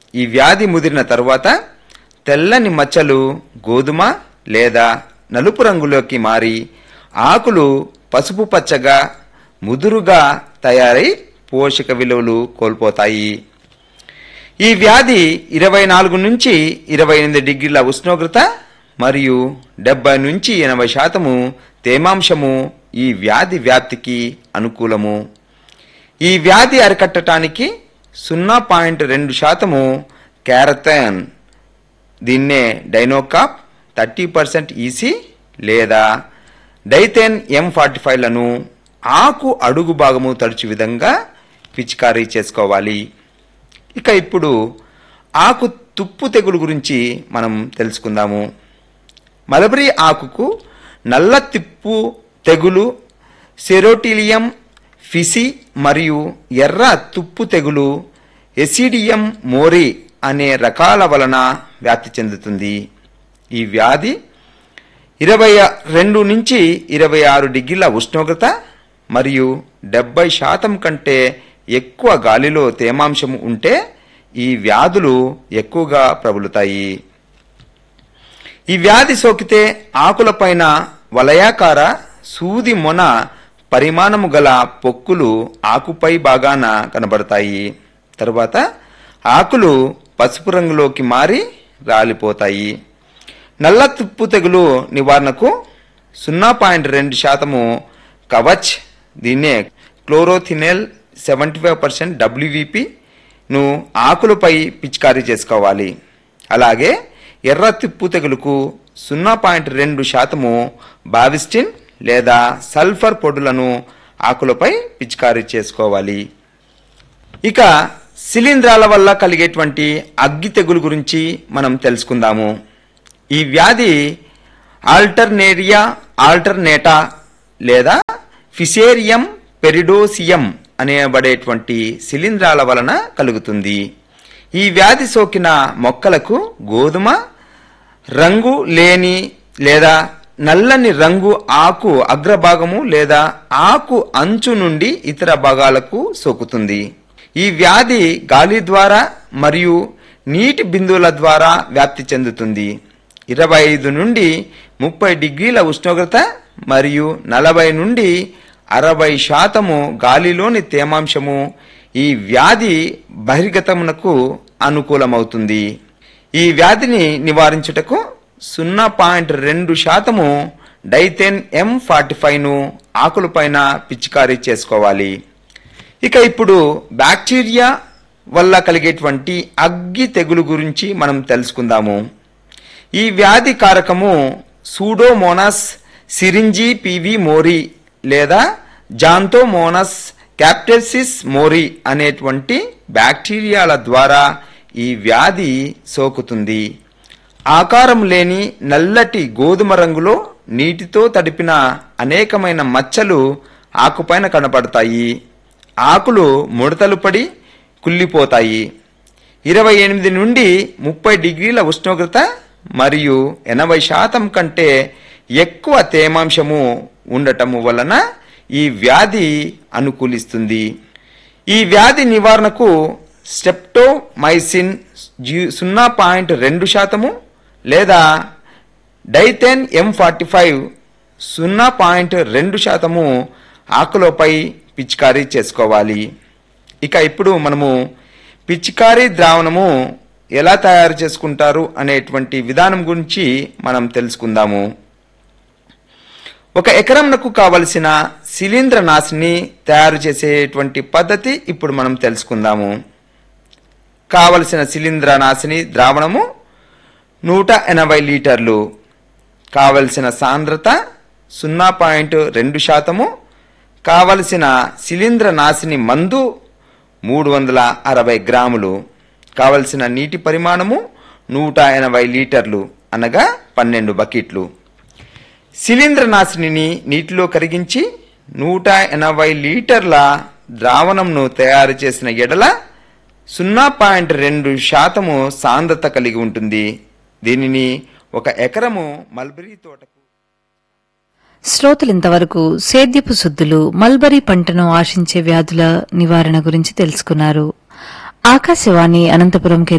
ఈ వ్యాధి ముదిరిన తరువాత తెల్లని మచ్చలు గోధుమ లేదా నలుపు రంగులోకి మారి ఆకులు పసుపు పచ్చగా ముదురుగా తయారై పోషక విలువలు కోల్పోతాయి ఈ వ్యాధి ఇరవై నాలుగు నుంచి ఇరవై ఎనిమిది డిగ్రీల ఉష్ణోగ్రత మరియు డెబ్బై నుంచి ఎనభై శాతము తేమాంశము ఈ వ్యాధి వ్యాప్తికి అనుకూలము ఈ వ్యాధి అరికట్టడానికి సున్నా పాయింట్ రెండు శాతము క్యారథాన్ దీన్నే డైనోకాప్ థర్టీ పర్సెంట్ ఈసీ లేదా డైథెన్ ఎం ఫార్టీ ఫైవ్లను ఆకు అడుగు భాగము తడుచు విధంగా పిచికారీ చేసుకోవాలి ఇక ఇప్పుడు ఆకు తుప్పు తెగులు గురించి మనం తెలుసుకుందాము మలబరీ ఆకుకు నల్ల తిప్పు తెగులు సెరోటిలియం ఫిసి మరియు ఎర్ర తుప్పు తెగులు ఎసిడియం మోరి అనే రకాల వలన వ్యాప్తి చెందుతుంది ఈ వ్యాధి ఇరవై రెండు నుంచి ఇరవై ఆరు డిగ్రీల ఉష్ణోగ్రత మరియు డెబ్బై శాతం కంటే ఎక్కువ గాలిలో తేమాంశం ఉంటే ఈ వ్యాధులు ఎక్కువగా ప్రబలుతాయి ఈ వ్యాధి సోకితే ఆకులపైన వలయాకార సూది మొన పరిమాణము గల పొక్కులు ఆకుపై బాగాన కనబడతాయి తరువాత ఆకులు పసుపు రంగులోకి మారి రాలిపోతాయి నల్ల తుప్పు తెగులు నివారణకు సున్నా పాయింట్ రెండు శాతము కవచ్ దీన్నే క్లోరోథినెల్ సెవెంటీ ఫైవ్ పర్సెంట్ డబ్ల్యూవిపిను ఆకులపై పిచికారీ చేసుకోవాలి అలాగే ఎర్ర తిప్పు తెగులుకు సున్నా పాయింట్ రెండు శాతము బావిస్టిన్ లేదా సల్ఫర్ పొడులను ఆకులపై పిచికారీ చేసుకోవాలి ఇక శిలీంధ్రాల వల్ల కలిగేటువంటి అగ్గి తెగులు గురించి మనం తెలుసుకుందాము ఈ వ్యాధి ఆల్టర్నేరియా ఆల్టర్నేటా లేదా ఫిసేరియం పెరిడోసియం అనేబడేటువంటి శిలీంధ్రాల వలన కలుగుతుంది ఈ వ్యాధి సోకిన మొక్కలకు గోధుమ రంగు లేని లేదా నల్లని రంగు ఆకు అగ్రభాగము లేదా ఆకు అంచు నుండి ఇతర భాగాలకు సోకుతుంది ఈ వ్యాధి గాలి ద్వారా మరియు నీటి బిందువుల ద్వారా వ్యాప్తి చెందుతుంది ఇరవై ఐదు నుండి ముప్పై డిగ్రీల ఉష్ణోగ్రత మరియు నలభై నుండి అరవై శాతము గాలిలోని తేమాంశము ఈ వ్యాధి బహిర్గతమునకు అనుకూలమవుతుంది ఈ వ్యాధిని నివారించుటకు సున్నా పాయింట్ రెండు శాతము డైథెన్ ఎం ఫార్టీ ఫైవ్ను ఆకులపైన పిచికారీ చేసుకోవాలి ఇక ఇప్పుడు బ్యాక్టీరియా వల్ల కలిగేటువంటి అగ్గి తెగులు గురించి మనం తెలుసుకుందాము ఈ వ్యాధి కారకము సూడోమోనాస్ సిరింజి పివి మోరి లేదా జాంతోమోనస్ క్యాప్టెసిస్ మోరి అనేటువంటి బ్యాక్టీరియాల ద్వారా ఈ వ్యాధి సోకుతుంది ఆకారం లేని నల్లటి గోధుమ రంగులో నీటితో తడిపిన అనేకమైన మచ్చలు ఆకుపైన కనపడతాయి ఆకులు ముడతలు పడి కుళ్ళిపోతాయి ఇరవై ఎనిమిది నుండి ముప్పై డిగ్రీల ఉష్ణోగ్రత మరియు ఎనభై శాతం కంటే ఎక్కువ తేమాంశము ఉండటము వలన ఈ వ్యాధి అనుకూలిస్తుంది ఈ వ్యాధి నివారణకు స్టెప్టోమైసిన్ సున్నా పాయింట్ రెండు శాతము లేదా డైథెన్ ఎం ఫార్టీ ఫైవ్ సున్నా పాయింట్ రెండు శాతము ఆకులపై పిచికారీ చేసుకోవాలి ఇక ఇప్పుడు మనము పిచికారీ ద్రావణము ఎలా తయారు చేసుకుంటారు అనేటువంటి విధానం గురించి మనం తెలుసుకుందాము ఒక ఎకరంనకు కావలసిన శిలీంద్ర నాశిని తయారు చేసేటువంటి పద్ధతి ఇప్పుడు మనం తెలుసుకుందాము కావలసిన శిలీంద్ర నాశిని ద్రావణము నూట ఎనభై లీటర్లు కావలసిన సాంద్రత సున్నా పాయింట్ రెండు శాతము కావలసిన శిలీంద్ర నాశిని మందు మూడు వందల అరవై గ్రాములు కావలసిన నీటి పరిమాణము నూట ఎనభై లీటర్లు అనగా పన్నెండు బకెట్లు శిలీంద్ర నాశినిని నీటిలో కరిగించి నూట ఎనభై లీటర్ల ద్రావణంను తయారు చేసిన ఎడల సున్నా పాయింట్ రెండు శాతము సాంద్రత కలిగి ఉంటుంది దీనిని ఒక ఎకరము మల్బరీ తోటకు శ్రోతలింతవరకు సేద్యపు శుద్ధులు మల్బరీ పంటను ఆశించే వ్యాధుల నివారణ గురించి తెలుసుకున్నారు ఆకాశవాణి అనంతపురం